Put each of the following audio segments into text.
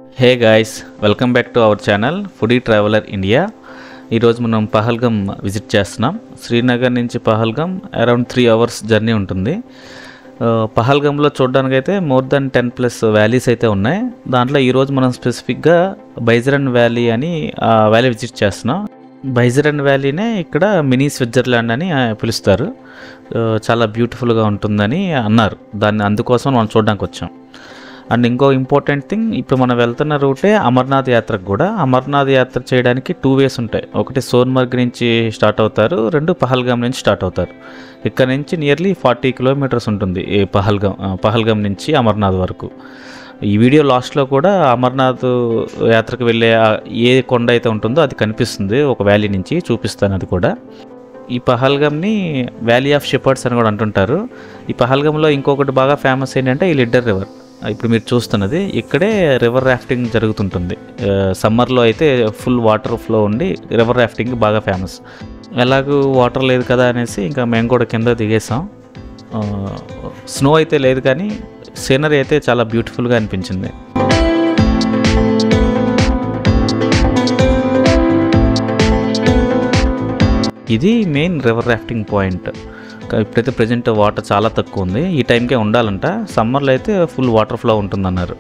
Hey guys welcome back to our channel foodie traveller India ఈరోజు మనం Pahalgam visit చేస్తున్నాం శ్రీనగర్ నుంచి Pahalgam around three hours journey ఉంటుంది ఆ, పహల్గంలో చూడడానికి అయితే more than ten plus valleys అయితే ఉన్నాయి దాంట్లో ఈరోజు మనం స్పెసిఫిక్గా బైజరన్ వ్యాలీ అని ఆ వ్యాలీ విజిట్ చేస్తున్నాం బైజరన్ వ్యాలీనే ఇక్కడ మినీ స్విట్జర్లాండ్ అని ఆ, పిలుస్తారు ఆ, చాలా బ్యూటిఫుల్గా ఉంటుందని అన్నారు దాన్ని అందుకోసం మనం చూడడానికి వచ్చాం అండ్ ఇంకో ఇంపార్టెంట్ థింగ్ ఇప్పుడు మనం వెళ్తున్న రూటే అమర్నాథ్ యాత్రకు కూడా అమర్నాథ్ యాత్ర చేయడానికి టూ వేస్ ఉంటాయి ఒకటి సోన్మర్గ్ నుంచి స్టార్ట్ అవుతారు రెండు పహల్గామ్ నుంచి స్టార్ట్ అవుతారు ఇక్కడ నుంచి నియర్లీ ఫార్టీ కిలోమీటర్స్ ఉంటుంది ఈ పహల్గామ్ ఆ, పహల్గామ్ నుంచి అమర్నాథ్ వరకు ఈ వీడియో లాస్ట్లో కూడా అమర్నాథ్ యాత్రకు వెళ్ళే ఆ ఏ కొండ అయితే ఉంటుందో అది కనిపిస్తుంది ఒక వ్యాలీ నుంచి చూపిస్తాను అది కూడా ఈ పహల్గమ్ని వ్యాలీ ఆఫ్ షెపర్డ్స్ అని కూడా అంటుంటారు ఈ పహల్గంలో ఇంకొకటి బాగా ఫేమస్ ఏంటంటే ఈ లిడ్డర్ రివర్ ఇప్పుడు మీరు చూస్తున్నది ఇక్కడే రివర్ రాఫ్టింగ్ జరుగుతుంటుంది ఆ, సమ్మర్లో అయితే ఫుల్ వాటర్ ఫ్లో ఉండి రివర్ రాఫ్టింగ్ బాగా ఫేమస్ ఎలాగూ వాటర్ లేదు కదా అనేసి ఇంకా మేము కూడా కింద దిగేసాం ఆ, స్నో అయితే లేదు కానీ సీనరీ అయితే చాలా బ్యూటిఫుల్గా అనిపించింది ఇది మెయిన్ రివర్ రాఫ్టింగ్ పాయింట్ క- ఇప్పుడైతే ప్రజెంట్ వాటర్ చాలా తక్కువ ఉంది ఈ టైంకే ఉండాలంట సమ్మర్లో అయితే ఫుల్ వాటర్ ఫ్లో ఉంటుందన్నారు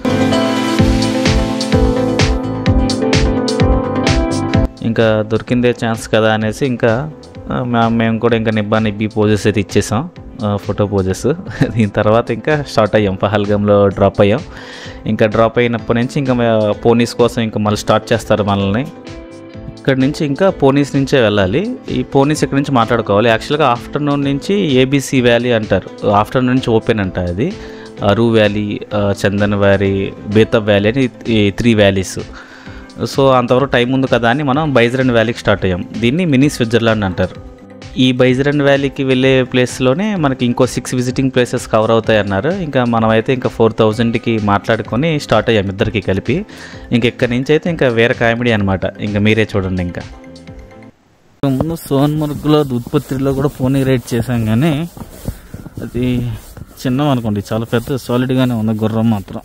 ఇంకా దొరికిందే ఛాన్స్ కదా అనేసి ఇంకా ఆ, మా- మేము కూడా ఇంకా నిబ్బా నిబ్బి పోజెస్ అయితే ఇచ్చేసాం ఫోటో పోజెస్ దీని తర్వాత ఇంకా స్టార్ట్ అయ్యాం పహల్గంలో డ్రాప్ అయ్యాం ఇంకా డ్రాప్ అయినప్పటి నుంచి ఇంకా పోనీస్ కోసం ఇంకా మళ్ళీ స్టార్ట్ చేస్తారు మనల్ని ఇక్కడ నుంచి ఇంకా పోనీస్ నుంచే వెళ్ళాలి ఈ పోనీస్ ఇక్కడ నుంచి మాట్లాడుకోవాలి యాక్చువల్గా ఆఫ్టర్నూన్ నుంచి ఏబీసీ వ్యాలీ అంటారు ఆఫ్టర్నూన్ నుంచి ఓపెన్ అంట అది అరు వ్యాలీ ఆ, చందన్ వ్యాలీ బేతబ్ వ్యాలీ అని ఈ త్రీ వ్యాలీస్ సో అంతవరకు టైం ఉంది కదా అని మనం బైజరన్ వ్యాలీకి స్టార్ట్ అయ్యాం దీన్ని మినీ స్విట్జర్లాండ్ అంటారు ఈ బైజరన్ వ్యాలీకి వెళ్ళే ప్లేస్లోనే మనకి ఇంకో సిక్స్ విజిటింగ్ ప్లేసెస్ కవర్ అవుతాయి అన్నారు ఇంకా మనమైతే ఇంకా ఫోర్ థౌజండ్కి మాట్లాడుకొని స్టార్ట్ అయ్యాం ఇద్దరికి కలిపి ఇంక ఇక్కడి నుంచి అయితే ఇంకా వేరే కామెడీ అనమాట ఇంకా మీరే చూడండి ఇంకా ముందు సోన్మర్గ్లో ఉత్పత్తిలో కూడా పోనీ రేట్ చేశాం కానీ అది చిన్నం అనుకోండి చాలా పెద్ద సాలిడ్గానే ఉంది గుర్రం మాత్రం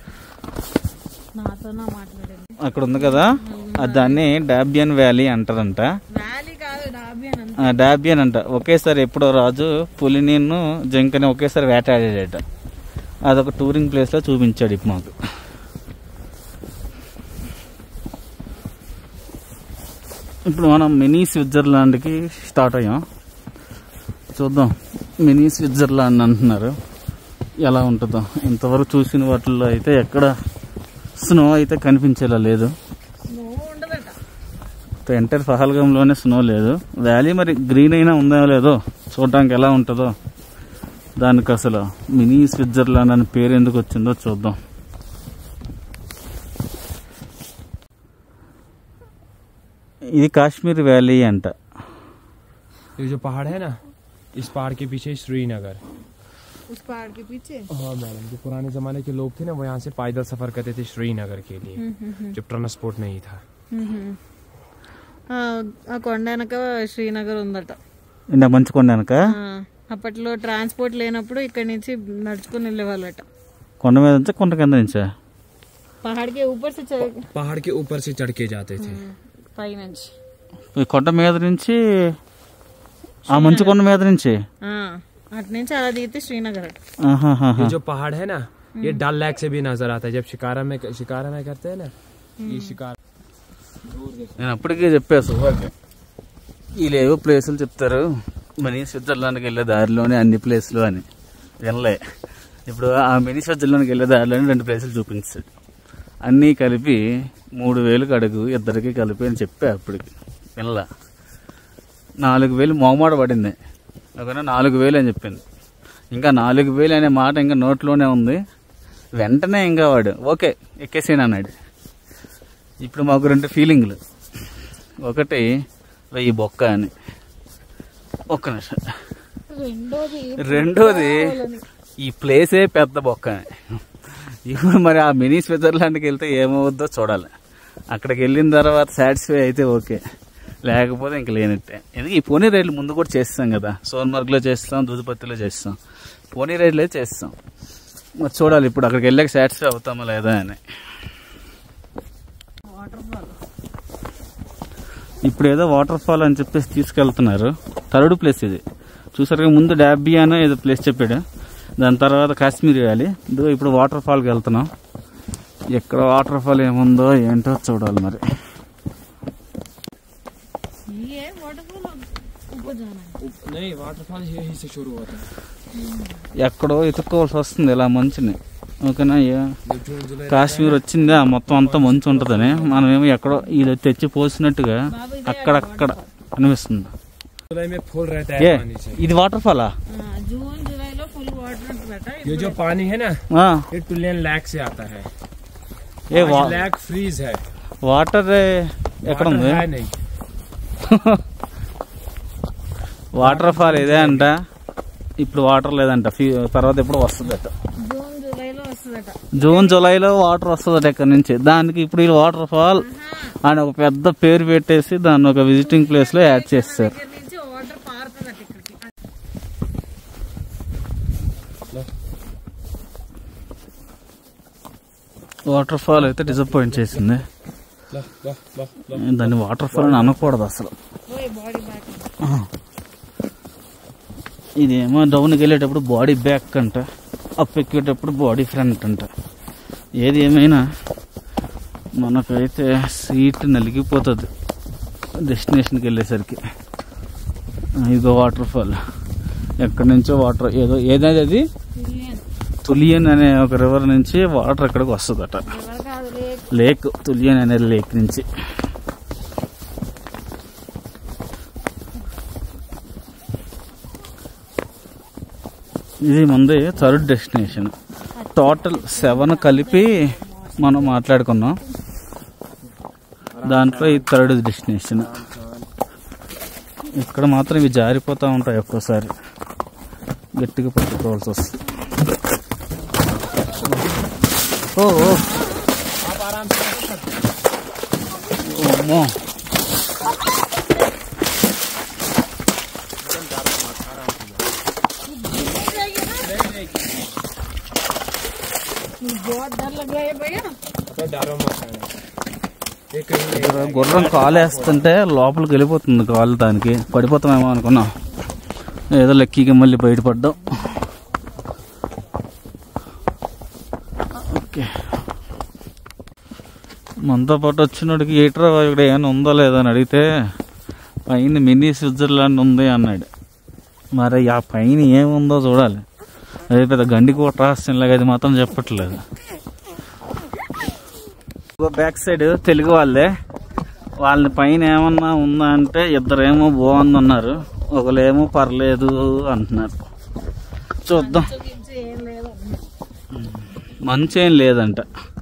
నాతో నా మాట్లాడేది అక్కడ ఉంది కదా అది దాన్ని డాబియన్ వ్యాలీ అంటారంట వ్యాలీ కాదు డాబీ అని అంత ఆ, డాబియన్ అంట ఒకేసారి ఎప్పుడో రాజు పులిని జింకని ఒకేసారి వేటాడాడట అదొక టూరింగ్ ప్లేస్లో చూపించాడు ఇప్పుడు మాకు ఇప్పుడు మనం మినీ స్విట్జర్లాండ్కి స్టార్ట్ అయ్యాం చూద్దాం మినీ స్విట్జర్లాండ్ అంటున్నారు ఎలా ఉంటుందో ఇంతవరకు చూసిన వాటిల్లో అయితే ఎక్కడ స్నో అయితే కనిపించేలా లేదు నో ఉండదట ఎంటర్ పహల్గంలోనే స్నో లేదు వ్యాలీ మరి గ్రీన్ అయినా ఉందో లేదో చూడడానికి ఎలా ఉంటుందో దానికి అసలు మినీ స్విట్జర్లాండ్ అని పేరు ఎందుకు వచ్చిందో చూద్దాం ఇది కాశ్మీర్ వ్యాలీ అంట ये जो पहाड़ है ना इस पहाड़ के पीछे श्रीनगर उस पहाड़ के पीछे हाँ मैडम जो पुराने जमाने के लोग थे ना वो यहाँ से पैदल सफर करते थे श्रीनगर के लिए जब ट्रांसपोर्ट नहीं था ఆ, ఆ కొండ వెనక శ్రీనగర్ ఉందట ఇందా మంచి కొండనక ఆ, అప్పట్లో ట్రాన్స్పోర్ట్ లేనప్పుడు ఇక్కడ నుంచి నడుచుకుని వెళ్ళేవాళ్ళట కొండ మీద నుంచా కొండ కింద నుంచా పహాడ్కి ఊపర్ से चढ़ पहाड़ के ऊपर से चढ़ के जाते थे పై నుంచి ఈ కొండ మీద నుంచి ఆ మంచు కొండ మీద నుంచి ఆ, అటు నుంచి అలా దిగితే శ్రీనగర్ అట ఆహాహాహా. ये जो पहाड़ है ना ये डल लेक से भी नजर आता है जब शिकारा में शिकारा में करते हैं ना ये शिकार నేను అప్పటికే చెప్పా సుభాకి వీళ్ళేవో ప్లేసులు చెప్తారు మినీ స్విట్జర్లాండ్కి వెళ్ళే దారిలోనే అన్ని ప్లేసులు అని వినలే ఇప్పుడు ఆ మినీ స్విట్జర్లాండ్కి వెళ్ళే దారిలోనే రెండు ప్లేసులు చూపించాడు అన్నీ కలిపి మూడు వేలకు అడుగు ఇద్దరికి కలిపి అని చెప్పా అప్పటికి వినలా నాలుగు వేలు మొహమాట పడింది ఒకనా నాలుగు వేలు అని చెప్పింది ఇంకా నాలుగు వేలు అనే మాట ఇంకా నోట్లోనే ఉంది వెంటనే ఇంకా వాడు ఓకే ఎక్కేసాను అన్నాడు ఇప్పుడు మాకు రెండు ఫీలింగ్లు ఒకటి వెయ్యి బొక్క అని ఒక్క నిమిషం రెండోది రెండోది ఈ ప్లేసే పెద్ద బొక్క అని ఇప్పుడు మరి ఆ మినీ స్విట్జర్లాండ్కి వెళ్తే ఏమవుద్దో చూడాలి అక్కడికి వెళ్ళిన తర్వాత సాటిస్ఫై అయితే ఓకే లేకపోతే ఇంక లేనట్టే ఎందుకు ఈ పోనీ రైడ్లు ముందు కూడా చేస్తాం కదా సోన్మర్గ్లో చేస్తాం దూదుపత్తిలో చేస్తాం పోనీ రైడ్లు అయితే చేస్తాం మరి చూడాలి ఇప్పుడు అక్కడికి వెళ్ళాక సాటిస్ఫై అవుతామా లేదా అని ఇప్పుడు ఏదో వాటర్ ఫాల్ అని చెప్పేసి తీసుకెళ్తున్నారు థర్డ్ ప్లేస్ ఇది చూసారుగా ముందు డాబ్బీ అని ఏదో ప్లేస్ చెప్పాడు దాని తర్వాత కాశ్మీర్ వేయాలి ఇదిగో ఇప్పుడు వాటర్ ఫాల్కి వెళ్తున్నాం ఎక్కడ వాటర్ ఫాల్ ఏముందో ఏంటో చూడాలి మరి ये वाटरफॉल ऊपर जाना है नहीं वाटरफॉल यही से शुरू होता है ఎక్కడో ఎత్తుక్కోవాల్సి వస్తుంది ఇలా మంచుని ఓకేనా ఏ- जो जून जुलाई కాశ్మీర్ వచ్చింది ఆ మొత్తం అంతా మంచు ఉంటుందని మనమేమో ఎక్కడో ఇది తెచ్చి పోసినట్టుగా అక్కడక్కడ అనిపిస్తుంది जुलाई में फुल रहता ఏ है पानी से ఇది వాటర్ ఫాలా हाँ, जून जुलाई లో ఫుల్ వాటర్ బేటా ये जो पानी है ना ఆ, ये टुलियन लैक से आता है ఏ వా- लैक फ्रीज है వాటర్ ఎక్కడ वाटर ఉంది है नहीं వాటర్ ఫాల్ ఇదే అంట ఇప్పుడు వాటర్ లేదంట ఫీ- తర్వాత ఎప్పుడు వస్తుందట జూన్ జూలైలో వస్తుందట జూన్ జూలైలో వాటర్ వస్తుందట ఇక్కడ నుంచి దానికి ఇప్పుడు ఈ వాటర్ ఫాల్ అని ఒక పెద్ద పేరు పెట్టేసి దాన్ని ఒక విజిటింగ్ ప్లేస్ లో యాడ్ చేస్తారు ఇక్కడ నుంచి వాటర్ పారుతుందట ఇక్కడికి వాటర్ ఫాల్ అయితే డిసప్పాయింట్ చేసింది ला ला ला ला దాన్ని వాటర్ ఫాల్ అని అనకూడదు అసలు ఓయ్ బాడీ బ్యాక్ ఇదేమో డౌన్కి వెళ్ళేటప్పుడు బాడీ బ్యాక్ అంట అప్ ఎక్కేటప్పుడు బాడీ ఫ్రంట్ అంట ఏది ఏమైనా మనకైతే సీట్ నలిగిపోతుంది డెస్టినేషన్కి వెళ్ళేసరికి ఇదో వాటర్ ఫాల్ ఎక్కడి నుంచో వాటర్ ఏదో ఏదైతే అది మిలియన్ తులియన్ అనే ఒక రివర్ నుంచి వాటర్ ఎక్కడికి వస్తుందట ఎవరు కాదు లేక్ లేక్ తులియన్ అనే లేక్ నుంచి ఇది ముందే థర్డ్ డెస్టినేషన్ టోటల్ సెవెన్ కలిపి మనం మాట్లాడుకున్నాం దాంట్లో ఈ థర్డ్ డెస్టినేషన్ ఇక్కడ మాత్రం ఇవి జారిపోతూ ఉంటాయి ఒక్కోసారి గట్టిగా పట్టుకోవాల్సి వస్తుంది ఓ ఓ అమ్మో बहुत डर लग रहा है भैया तो डरो मत आना। ये कहीं नहीं ఇక్కడ గుర్రం కాలు వేస్తుంటే లోపలికి వెళ్ళిపోతుంది కాలు దానికి పడిపోతామేమో అనుకున్నాం ఏదో లక్కీగా మళ్ళీ బయటపడ్డాం ఓకే మనతో పాటు వచ్చినోడికి ఏట్రా ఇక్కడ ఏమైనా ఉందో లేదో అని అడిగితే పైన మినీ స్విట్జర్లాండ్ ఉంది అన్నాడు మరి ఆ పైన ఏముందో చూడాలి అదే పెద్ద గండి కోట రాష్ట్రంలాగా అది మాత్రం చెప్పట్లేదు బ్యాక్ సైడ్ తెలుగు వాళ్ళే వాళ్ళ పైన ఏమన్నా ఉందా అంటే ఇద్దరేమో బాగుందన్నారు ఒకలేమో పర్లేదు అంటున్నారు చూద్దాం గింజ ఏం లేదు మంచి ఏం లేదంట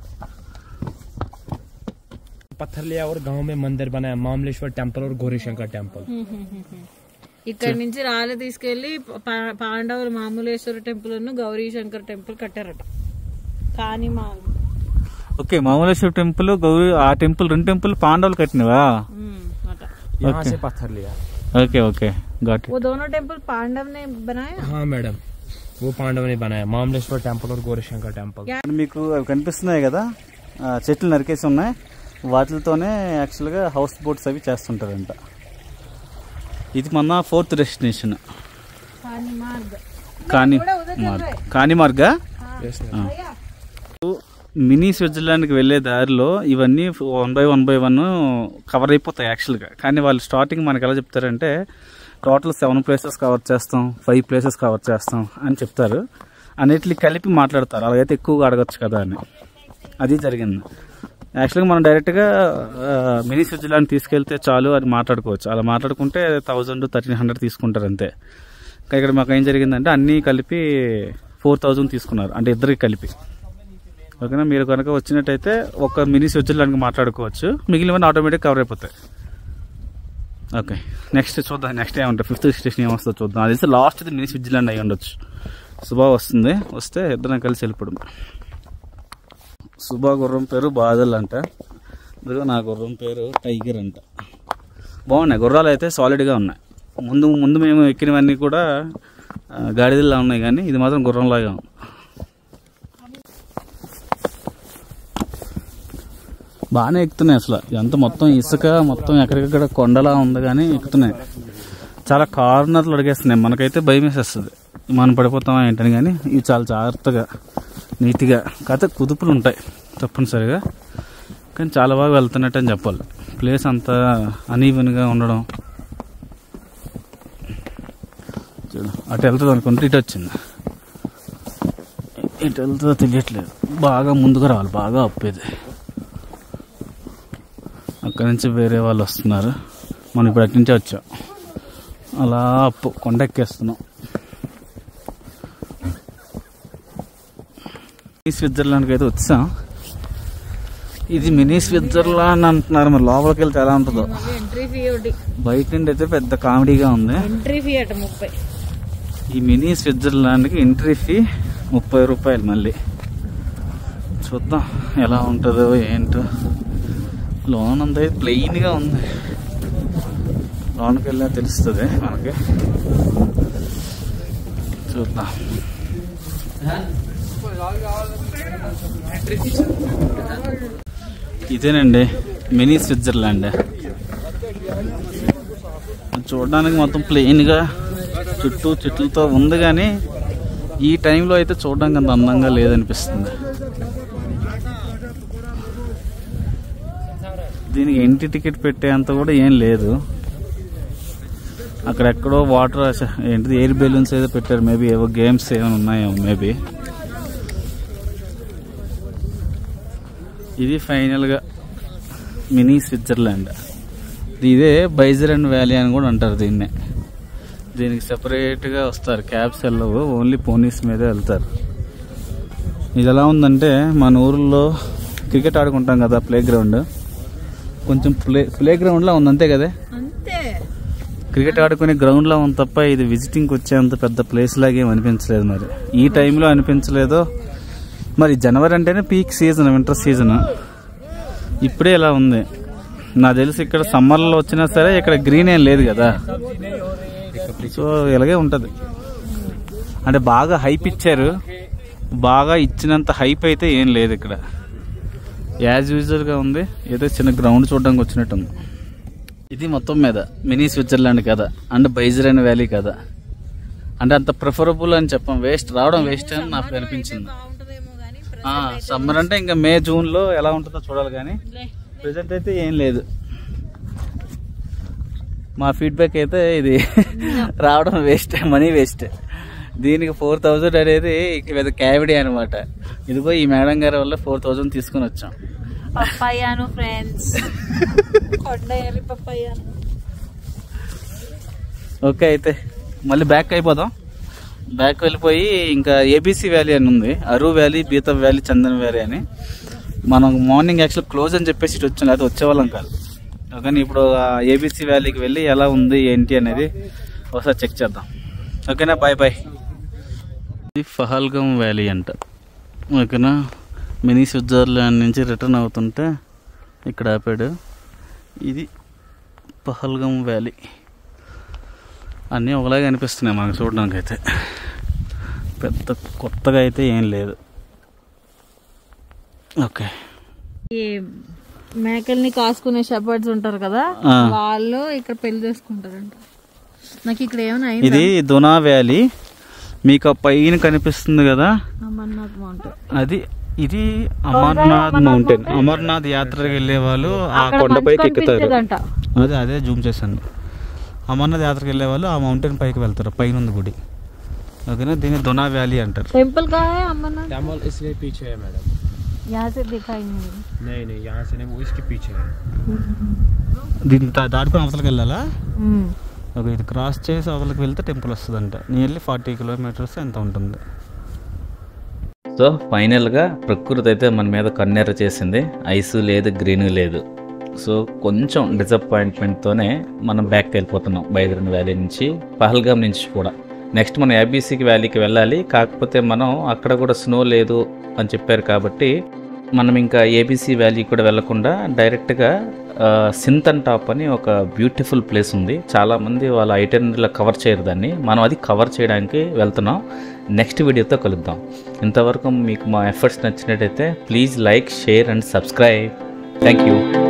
पत्थर लिया और गांव में मंदिर बनाया मामलेश्वर टेम्पल और गौरी शंकर टेम्पल ఇక్కడ నుంచి రాళ్ళు తీసుకెళ్లి పా- పాండవులు మామూలేశ్వర టెంపుల్ గౌరీ శంకర్ టెంపుల్ కట్టారట కానీ మా ఓకే మామూలేశ్వర టెంపుల్ గౌరీ ఆ టెంపుల్ రెండు టెంపుల్ పాండవులు కట్టినవా ఉమ్, అట यहाँ Okay. से पत्थर लिया ఓకే ఓకే ఘాట్ वो दोनों टेम्पल पांडव ने बनाया हाँ मैडम वो पांडव ने बनाया मामलेश्वर टेम्पल और गौरी शंकर टेम्पल మీకు అవి కనిపిస్తున్నాయి కదా ఆ, చెట్లు నరికేసి ఉన్నాయి వాటితోనే యాక్చువల్గా హౌస్ బోట్స్ అవి చేస్తుంటారంట ఇది మన ఫోర్త్ డెస్టినేషన్ पानी मार्ग కాని మార్గ్ కాని మార్గా Yes, ma'am. भैया మినీ స్విట్జర్లాండ్కి వెళ్ళే దారిలో ఇవన్నీ one by one by one cover అయిపోతాయి యాక్చువల్గా కానీ వాళ్ళు స్టార్టింగ్ మనకి ఎలా చెప్తారంటే టోటల్ సెవెన్ ప్లేసెస్ కవర్ చేస్తాం ఫైవ్ ప్లేసెస్ కవర్ చేస్తాం అని చెప్తారు అన్నిటిని కలిపి మాట్లాడతారు అలాగైతే ఎక్కువగా అడగచ్చు కదా అని అది జరిగింది యాక్చువల్గా మనం డైరెక్ట్గా మినీ స్విట్జర్లాండ్ తీసుకెళ్తే చాలు అని మాట్లాడుకోవచ్చు అలా మాట్లాడుకుంటే థౌజండ్ థర్టీన్ హండ్రెడ్ తీసుకుంటారు అంతే కానీ ఇక్కడ మాకు ఏం జరిగిందంటే అన్నీ కలిపి ఫోర్ థౌజండ్ తీసుకున్నారు అంటే ఇద్దరికి కలిపి ఓకేనా మీరు కనుక వచ్చినట్టయితే ఒక మినీ స్విట్జర్లాండ్కి మాట్లాడుకోవచ్చు మిగిలినవన్నీ ఆటోమేటిక్ కవర్ అయిపోతాయి ఓకే నెక్స్ట్ చూద్దాం నెక్స్ట్ ఏమంటారు ఫిఫ్త్ స్టేషన్ ఏమొస్తుందో చూద్దాం అది తెలిసి లాస్ట్ మినీ స్విట్జర్లాండ్ అయ్యి ఉండొచ్చు సుభా వస్తుంది వస్తే ఇద్దరం కలిసి వెళ్ళిపోవడం సుభా గుర్రం పేరు బాదల్ అంట ఇదిగో నా గుర్రం పేరు టైగర్ అంట బాగున్నాయి గుర్రాలు అయితే సాలిడ్గా ఉన్నాయి ముందు ముందు మేము ఎక్కినవన్నీ కూడా ఆ, గాడిదల్లా ఉన్నాయి కానీ ఇది మాత్రం గుర్రంలాగా ఉంది బాగానే ఎక్కుతున్నాయి అసలు ఇదంతా మొత్తం ఇసుక మొత్తం ఎక్కడికక్కడ కొండలా ఉంది కానీ ఎక్కుతున్నాయి చాలా కార్నర్లు అడిగేస్తున్నాయి మనకైతే భయం వేసేస్తుంది మనం పడిపోతామా ఏంటని కానీ ఇవి చాలా జాగ్రత్తగా నీట్గా కాకపోతే కుదుపులు ఉంటాయి తప్పనిసరిగా కానీ చాలా బాగా వెళ్తున్నట్టు అని చెప్పాలి ప్లేస్ అంతా అనీవెన్గా ఉండడం చూడు అటు వెళ్తుంది అనుకుంటే ఇటు వచ్చింది ఇటు వెళ్తుందో తెలియట్లేదు బాగా ముందుకు రావాలి బాగా అప్పేది అక్కడి నుంచి వేరే వాళ్ళు వస్తున్నారు మనం ఇప్పుడు అటు నుంచే వచ్చాం అలా అప్పు కొండ ఎక్కేస్తున్నాం ఈ స్విట్జర్లాండ్కి అయితే వచ్చాం ఇది మినీ స్విట్జర్లాండ్ అంటున్నారు మరి లోపలికి వెళ్తే ఎలా ఉంటుందో మళ్ళీ ఎంట్రీ ఫీ ఒకటి బయట నుండి అయితే పెద్ద కామెడీగా ఉంది ఎంట్రీ ఫీ అట ముప్పై ఈ మినీ స్విట్జర్లాండ్కి ఎంట్రీ ఫీ ముప్పై రూపాయలు మళ్ళీ చూద్దాం ఎలా ఉంటుందో ఏంటో లోన్ అంతా ప్లెయిన్గా ఉంది లోన్కి వెళ్ళా తెలుస్తుంది మనకి చూద్దాం ఇదేనండి మినీ స్విట్జర్లాండ్ చూడడానికి మొత్తం ప్లెయిన్గా చుట్టూ చెట్లతో ఉంది కానీ ఈ టైంలో అయితే చూడడానికి అంత అందంగా లేదనిపిస్తుంది దీనికి ఎంట్రీ టికెట్ పెట్టేంత కూడా ఏం లేదు అక్కడెక్కడో వాటర్ ఏంటిది ఎయిర్ బెలూన్స్ ఏదో పెట్టారు మేబీ ఏవో గేమ్స్ ఏమైనా ఉన్నాయేమో మేబీ ఇది ఫైనల్గా మినీ స్విట్జర్లాండ్ ఇదే బైజరన్ వ్యాలీ అని కూడా అంటారు దీన్నే దీనికి సెపరేట్గా వస్తారు క్యాబ్స్ వెళ్ళవు ఓన్లీ పోనీస్ మీదే వెళ్తారు ఇది ఎలా ఉందంటే మన ఊర్లో క్రికెట్ ఆడుకుంటాం కదా ప్లే గ్రౌండ్ కొంచెం ప్లే ప్లే గ్రౌండ్లా ఉంది అంతే కదా అంతే క్రికెట్ ఆడుకునే గ్రౌండ్లో ఉంది తప్ప ఇది విజిటింగ్కి వచ్చేంత పెద్ద ప్లేస్ లాగా ఏం అనిపించలేదు మరి ఈ టైంలో అనిపించలేదో మరి జనవరి అంటేనే పీక్ సీజన్ వింటర్ సీజన్ ఇప్పుడే ఇలా ఉంది నాకు తెలిసి ఇక్కడ సమ్మర్లో వచ్చినా సరే ఇక్కడ గ్రీన్ ఏం లేదు కదా సో ఇలాగే ఉంటుంది అంటే బాగా హైప్ ఇచ్చారు బాగా ఇచ్చినంత హైప్ అయితే ఏం లేదు ఇక్కడ యాజ్ యూజువల్గా ఉంది ఏదో చిన్న గ్రౌండ్ చూడడానికి వచ్చినట్టుంది ఇది మొత్తం మీద మినీ స్విట్జర్లాండ్ కదా అండ్ బైజరైన్ వ్యాలీ కదా అంటే అంత ప్రిఫరబుల్ అని చెప్పం వేస్ట్ రావడం వేస్ట్ అని నాకు అనిపించింది బాగుంటుందేమో కానీ సమ్మర్ అంటే ఇంకా మే జూన్ లో ఎలా ఉంటుందో చూడాలి కానీ ప్రెసెంట్ అయితే ఏం లేదు మా ఫీడ్బ్యాక్ అయితే ఇది రావడం వేస్ట్ మనీ వేస్ట్ దీనికి ఫోర్ థౌజండ్ అనేది పెద్ద క్యావిటీ అనమాట ఇదిగో ఈ మేడం గారి వల్ల ఫోర్ థౌజండ్ తీసుకుని వచ్చాం పప్పాయాను ఫ్రెండ్స్ కొండ ఎర్రి పప్పాయాను ఓకే అయితే మళ్ళీ బ్యాక్ అయిపోదాం బ్యాక్ వెళ్ళిపోయి ఇంకా ఏబీసీ వ్యాలీ అని ఉంది Aru valley Betaab valley Chandan valley అని మనం మార్నింగ్ యాక్చువల్ క్లోజ్ అని చెప్పేసి ఇటు వచ్చాం లేకపోతే వచ్చేవాళ్ళం కాదు కానీ ఇప్పుడు ఏబీసీ వ్యాలీకి వెళ్ళి ఎలా ఉంది ఏంటి అనేది ఒకసారి చెక్ చేద్దాం ఓకేనా బాయ్ బాయ్ ఇది ఫహల్గం వ్యాలీ అంట ఓకేనా మినీ స్విట్జర్లాండ్ నుంచి రిటర్న్ అవుతుంటే ఇక్కడ ఆపాడు ఇది పహల్గం వ్యాలీ అన్నీ ఒకలాగే అనిపిస్తున్నాయి మనకు చూడడానికి అయితే పెద్ద కొత్తగా అయితే ఏం లేదు ఓకే ఈ మేకల్ని కాసుకునే షెపర్డ్స్ ఉంటారు కదా ఆ. వాళ్ళు ఇక్కడ పెళ్లి చేసుకుంటారంట నాకు ఇక్కడ ఏమైనా అయింది ఇది దునా వ్యాలీ మీకు ఆ పైన కనిపిస్తుంది కదా అమర్నాథ్ మౌంటైన్ అది ఇది అమర్నాథ్ మౌంటైన్ అమర్నాథ్ యాత్రకు వెళ్ళే వాళ్ళు ఆ కొండపైకి ఎక్కుతారు అదే అదే జూమ్ చేశాను అమర్నాథ్ యాత్రకు వెళ్ళే వాళ్ళు ఆ మౌంటైన్ పైకి వెళ్తారు పైన ఉంది గుడి ఓకేనా దీన్ని దునా వ్యాలీ అంటారు टेम्पल कहाँ है अमरनाथ टेम्पल इसलिए पीछे है मैडम यहाँ से दिखाई नहीं मुझे नहीं नहीं यहाँ से नहीं वो इसके पीछे है దీన్ని దా- దాటుకొని అవతలకి వెళ్ళాలా हम्म ఓకే ఇది క్రాస్ చేసి అవతలకి వెళ్తే టెంపుల్ వస్తుందంట నియర్లీ ఫార్టీ కిలోమీటర్స్ ఎంత ఉంటుంది సో ఫైనల్గా ప్రకృతి అయితే మన మీద కన్నెర చేసింది ఐస్ లేదు గ్రీన్ లేదు సో కొంచెం డిసప్పాయింట్మెంట్తోనే మనం బ్యాక్ వెళ్ళిపోతున్నాం బైదరన్ వ్యాలీ నుంచి పహల్గామ్ నుంచి కూడా నెక్స్ట్ మనం ఏబీసీకి వ్యాలీకి వెళ్ళాలి కాకపోతే మనం అక్కడ కూడా స్నో లేదు అని చెప్పారు కాబట్టి మనం ఇంకా ఏబీసీ వ్యాలీ కూడా వెళ్ళకుండా డైరెక్ట్గా ఆ, సింతన్ టాప్ అని ఒక బ్యూటిఫుల్ ప్లేస్ ఉంది చాలామంది వాళ్ళ ఐటెనరీలో కవర్ చేయరు దాన్ని మనం అది కవర్ చేయడానికి వెళ్తున్నాం నెక్స్ట్ వీడియోతో కలుద్దాం ఇంతవరకు మీకు మా ఎఫర్ట్స్ నచ్చినట్టయితే please like share and subscribe thank you